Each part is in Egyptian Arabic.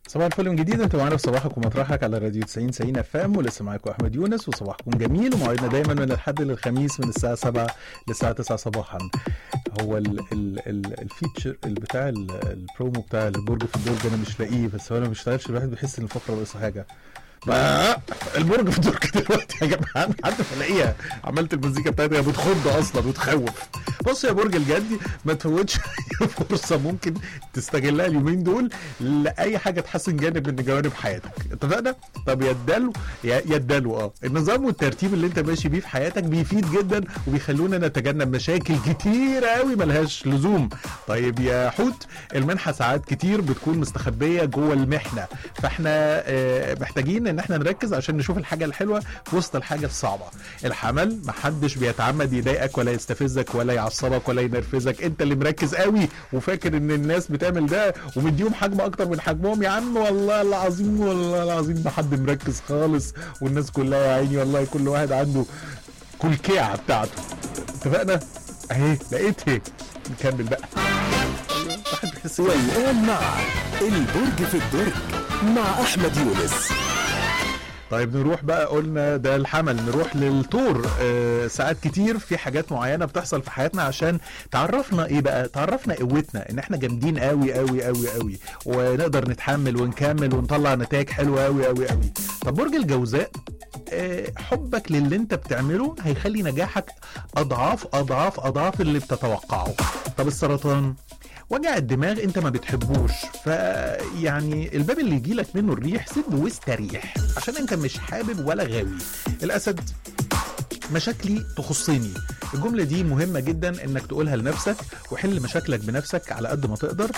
صباح الفل من جديد انتوا معانا في صباحك ومطرحك على راديو 90 90 اف ام ولسه معاكم احمد يونس وصباحكم جميل وموعدنا دايما من الحد للخميس من الساعه 7 للساعه 9 صباحا هو ال ال ال الفيتشر ال- بتاع ال- البرومو بتاع البرج في الدرج انا مش لاقيه بس هو انا ما بيشتغلش الواحد بيحس ان الفقره ناقصها حاجه ما البرج في الدرج دلوقتي يا جماعه حد بلاقيها عملت المزيكا بتاعتها بتخض اصلا وتخوف بص يا برج الجدي ما تفوتش أي فرصه ممكن تستغلها اليومين دول لاي حاجه تحسن جانب من جوانب حياتك اتفقنا طب يا الدلو يا يا الدلو اه النظام والترتيب اللي انت ماشي بيه في حياتك بيفيد جدا وبيخلونا نتجنب مشاكل كتير قوي ملهاش لزوم طيب يا حوت المنحه ساعات كتير بتكون مستخبيه جوه المحنه فاحنا آه، محتاجين ان احنا نركز عشان نشوف الحاجه الحلوه في وسط الحاجه الصعبه الحمل محدش بيتعمد يضايقك ولا يستفزك ولا يعصبك ولا ينرفزك انت اللي مركز قوي وفاكر ان الناس بتعمل ده ومديهم حجم اكتر من حجمهم يا عم والله العظيم والله العظيم ما حد مركز خالص والناس كلها يا عيني والله كل واحد عنده كلكيعه بتاعته اتفقنا اهي لقيتها نكمل بقى واحد بيحس كده. والآن مع البرج في الدرج مع أحمد يونس طيب نروح بقى قلنا ده الحمل نروح للطور آه ساعات كتير في حاجات معينه بتحصل في حياتنا عشان تعرفنا ايه بقى تعرفنا قوتنا ان احنا جامدين قوي قوي قوي قوي ونقدر نتحمل ونكمل ونطلع نتائج حلوه قوي قوي قوي طب برج الجوزاء آه، حبك للي انت بتعمله هيخلي نجاحك اضعاف اضعاف اضعاف اللي بتتوقعه طب السرطان وجع الدماغ انت ما بتحبوش فيعني الباب اللي يجيلك منه الريح سيبه واستريح عشان انت مش حابب ولا غاوي الاسد مشاكلي تخصني الجملة دي مهمة جدا انك تقولها لنفسك وحل مشاكلك بنفسك على قد ما تقدر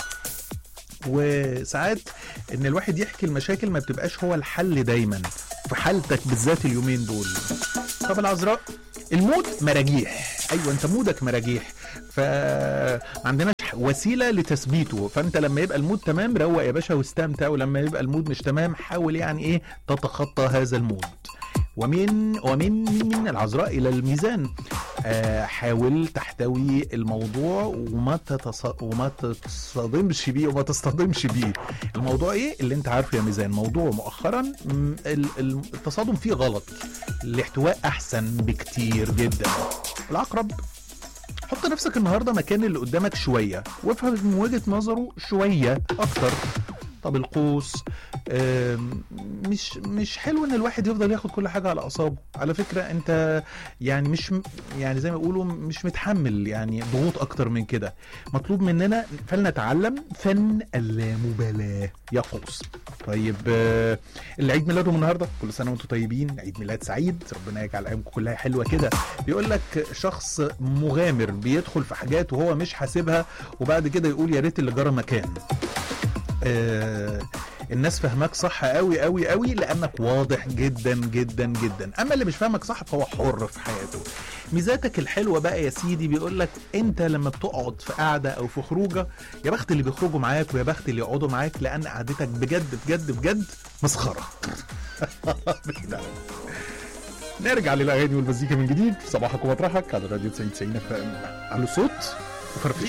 وساعات ان الواحد يحكي المشاكل ما بتبقاش هو الحل دايما في حالتك بالذات اليومين دول طب العذراء المود مراجيح ايوه انت مودك مراجيح فما عندناش وسيله لتثبيته فانت لما يبقى المود تمام روق يا باشا واستمتع ولما يبقى المود مش تمام حاول يعني ايه تتخطى هذا المود ومن ومن من العذراء الى الميزان آه حاول تحتوي الموضوع وما تتص... وما تتصادمش بيه وما تصطدمش بيه الموضوع ايه اللي انت عارفه يا ميزان موضوع مؤخرا م، ال- ال- التصادم فيه غلط الاحتواء احسن بكتير جدا العقرب حط نفسك النهارده مكان اللي قدامك شويه وافهم من وجهه نظره شويه اكتر طب القوس آم، مش مش حلو ان الواحد يفضل ياخد كل حاجه على اعصابه على فكره انت يعني مش م- يعني زي ما يقولوا مش متحمل يعني ضغوط اكتر من كده مطلوب مننا فلنتعلم فن اللامبالاه يا قوس طيب آه، اللي عيد ميلادهم النهارده كل سنه وانتم طيبين عيد ميلاد سعيد ربنا يجعل ايامكم كلها حلوه كده بيقول لك شخص مغامر بيدخل في حاجات وهو مش حاسبها وبعد كده يقول يا ريت اللي جرى مكان آه الناس فاهماك صح قوي قوي قوي لانك واضح جدا جدا جدا اما اللي مش فاهمك صح فهو حر في حياته ميزاتك الحلوه بقى يا سيدي بيقول لك انت لما بتقعد في قعده او في خروجه يا بخت اللي بيخرجوا معاك ويا بخت اللي يقعدوا معاك لان قعدتك بجد بجد بجد مسخره نرجع للاغاني والمزيكا من جديد في صباحك ومطرحك على راديو 90 90 اف ام على الصوت وفرفش